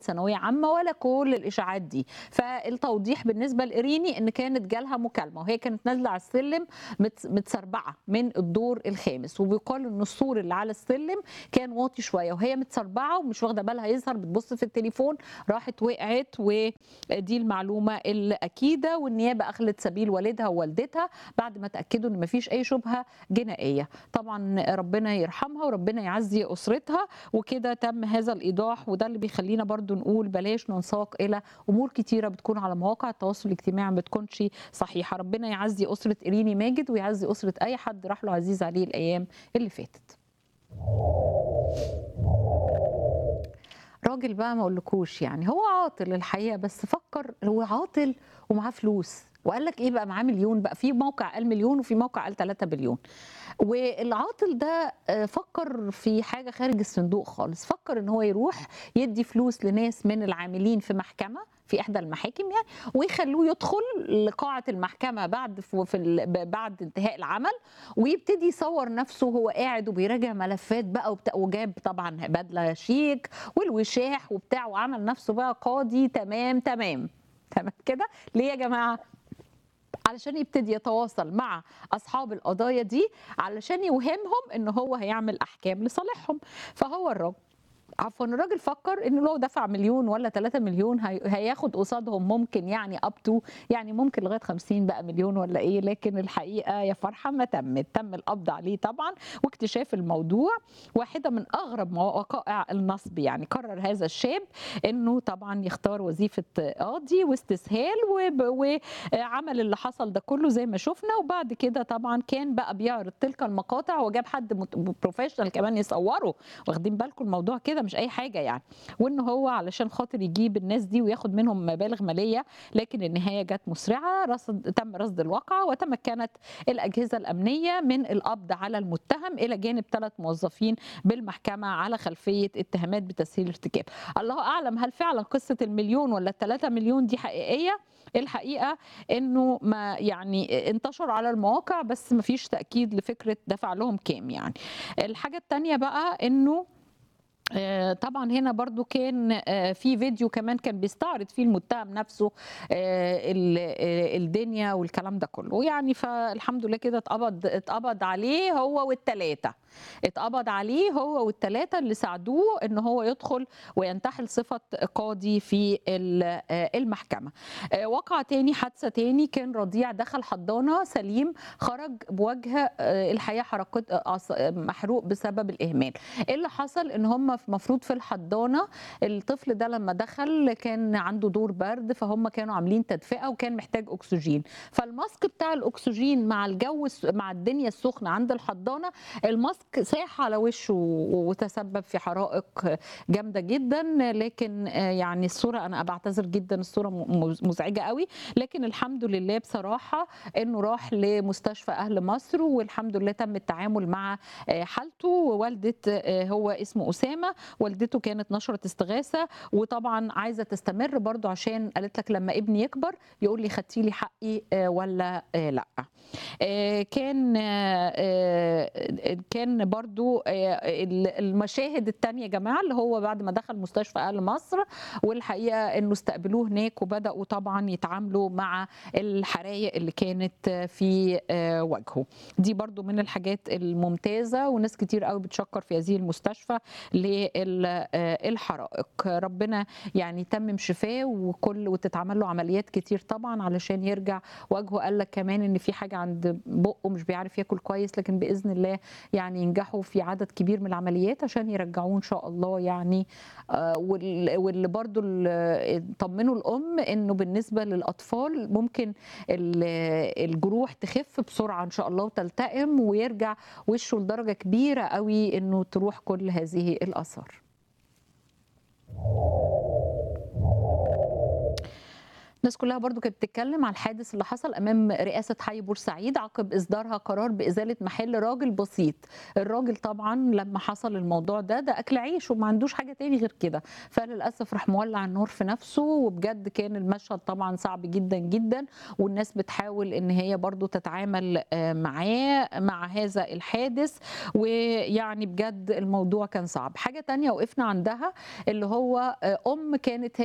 ثانويه عامه ولا كل الاشاعات دي فالتوضيح بالنسبه لإريني ان كانت جالها مكالمه وهي كانت نازله على السلم مت- متسربعه من الدور الخامس وبيقال ان السور اللي على السلم كان واطي شويه وهي متسربعه ومش واخده بالها يظهر بتبص في التليفون راحت وقعت ودي المعلومه الاكيده والنيابه اخلت سبيل والدها ووالدتها بعد ما تاكدوا ان مفيش اي شبهه جنائيه طبعا ربنا يرحمها وربنا يعزي اسرتها وكده تم هذا الايضاح وده اللي بيخلينا برضو نقول بلاش ننساق الى امور كتيره بتكون على مواقع التواصل الاجتماعي ما بتكونش صحيحه ربنا يعزي اسره إريني ماجد ويعزي اسره اي حد راح له عزيز عليه الايام اللي فاتت راجل بقى ما اقولكوش يعني هو عاطل الحقيقه بس فكر هو عاطل ومعاه فلوس وقال لك ايه بقى معاه مليون بقى في موقع قال مليون وفي موقع قال 3 بليون والعاطل ده آه، فكر في حاجه خارج الصندوق خالص فكر ان هو يروح يدي فلوس لناس من العاملين في محكمه في احدى المحاكم يعني ويخلوه يدخل لقاعه المحكمه بعد في ال- بعد انتهاء العمل ويبتدي يصور نفسه وهو قاعد وبيراجع ملفات بقى وبتاع وجاب طبعا بدله شيك والوشاح وبتاع وعمل نفسه بقى قاضي تمام تمام تمام كده ليه يا جماعه علشان يبتدي يتواصل مع اصحاب القضايا دي علشان يوهمهم ان هو هيعمل احكام لصالحهم فهو الراجل عفوا الراجل فكر انه لو دفع مليون ولا 3 مليون هي- هياخد قصادهم ممكن يعني اب تو يعني ممكن لغايه 50 بقى مليون ولا ايه لكن الحقيقه يا فرحه ما تمت تم القبض عليه طبعا واكتشاف الموضوع واحده من اغرب موا- وقائع النصب يعني قرر هذا الشاب انه طبعا يختار وظيفه قاضي واستسهال وب- وعمل اللي حصل ده كله زي ما شفنا وبعد كده طبعا كان بقى بيعرض تلك المقاطع وجاب حد مت- بروفيشنال كمان يصوره واخدين بالكم الموضوع كده مش اي حاجه يعني وان هو علشان خاطر يجيب الناس دي وياخد منهم مبالغ ماليه لكن النهايه جت مسرعه رصد تم رصد الواقعه وتمكنت الاجهزه الامنيه من القبض على المتهم الى جانب ثلاث موظفين بالمحكمه على خلفيه اتهامات بتسهيل ارتكاب الله اعلم هل فعلا قصه المليون ولا الثلاثة مليون دي حقيقيه الحقيقه انه ما يعني انتشر على المواقع بس ما فيش تاكيد لفكره دفع لهم كام يعني الحاجه الثانيه بقى انه آه، طبعا هنا برضو كان آه، في فيديو كمان كان بيستعرض فيه المتهم نفسه آه، ال- آه، الدنيا والكلام ده كله يعني فالحمد لله كده اتقبض اتقبض عليه هو والتلاتة اتقبض عليه هو والتلاتة اللي ساعدوه ان هو يدخل وينتحل صفة قاضي في ال- آه، المحكمة آه، وقع تاني حادثة تاني كان رضيع دخل حضانة سليم خرج بوجه آه، الحياة حركت آه، أص- آه، محروق بسبب الإهمال ايه اللي حصل ان هم المفروض في الحضانه الطفل ده لما دخل كان عنده دور برد فهم كانوا عاملين تدفئه وكان محتاج اكسجين فالماسك بتاع الاكسجين مع الجو الس- مع الدنيا السخنه عند الحضانه الماسك ساح على وشه وتسبب في حرائق جامده جدا لكن آه، يعني الصوره انا بعتذر جدا الصوره م- مزعجه قوي لكن الحمد لله بصراحه انه راح لمستشفى اهل مصر والحمد لله تم التعامل مع آه، حالته ووالده آه، هو اسمه اسامه والدته كانت نشرت استغاثه وطبعا عايزه تستمر برضو عشان قالت لك لما ابني يكبر يقول لي خدتي لي حقي آه، ولا آه، لا آه، كان آه، آه، كان برضو آه، المشاهد التانية يا جماعة اللي هو بعد ما دخل مستشفى أهل مصر والحقيقة أنه استقبلوه هناك وبدأوا طبعا يتعاملوا مع الحرايق اللي كانت في آه، وجهه دي برضو من الحاجات الممتازة وناس كتير قوي بتشكر في هذه المستشفى للحرائق ربنا يعني يتمم شفاه وكل وتتعمل له عمليات كتير طبعا علشان يرجع وجهه قال لك كمان ان في حاجه عند بقه مش بيعرف ياكل كويس لكن باذن الله يعني ينجحوا في عدد كبير من العمليات عشان يرجعوه ان شاء الله يعني آه، وال- واللي برضو ال- طمنوا الام انه بالنسبه للاطفال ممكن ال- الجروح تخف بسرعه ان شاء الله وتلتئم ويرجع وشه لدرجه كبيره قوي انه تروح كل هذه الاثار الناس كلها برضو كانت بتتكلم على الحادث اللي حصل امام رئاسه حي بورسعيد عقب اصدارها قرار بازاله محل راجل بسيط الراجل طبعا لما حصل الموضوع ده ده اكل عيش وما عندوش حاجه تاني غير كده فللاسف راح مولع النور في نفسه وبجد كان المشهد طبعا صعب جدا جدا والناس بتحاول ان هي برضو تتعامل آه، معاه مع هذا الحادث ويعني بجد الموضوع كان صعب حاجه تانية وقفنا عندها اللي هو آه، ام كانت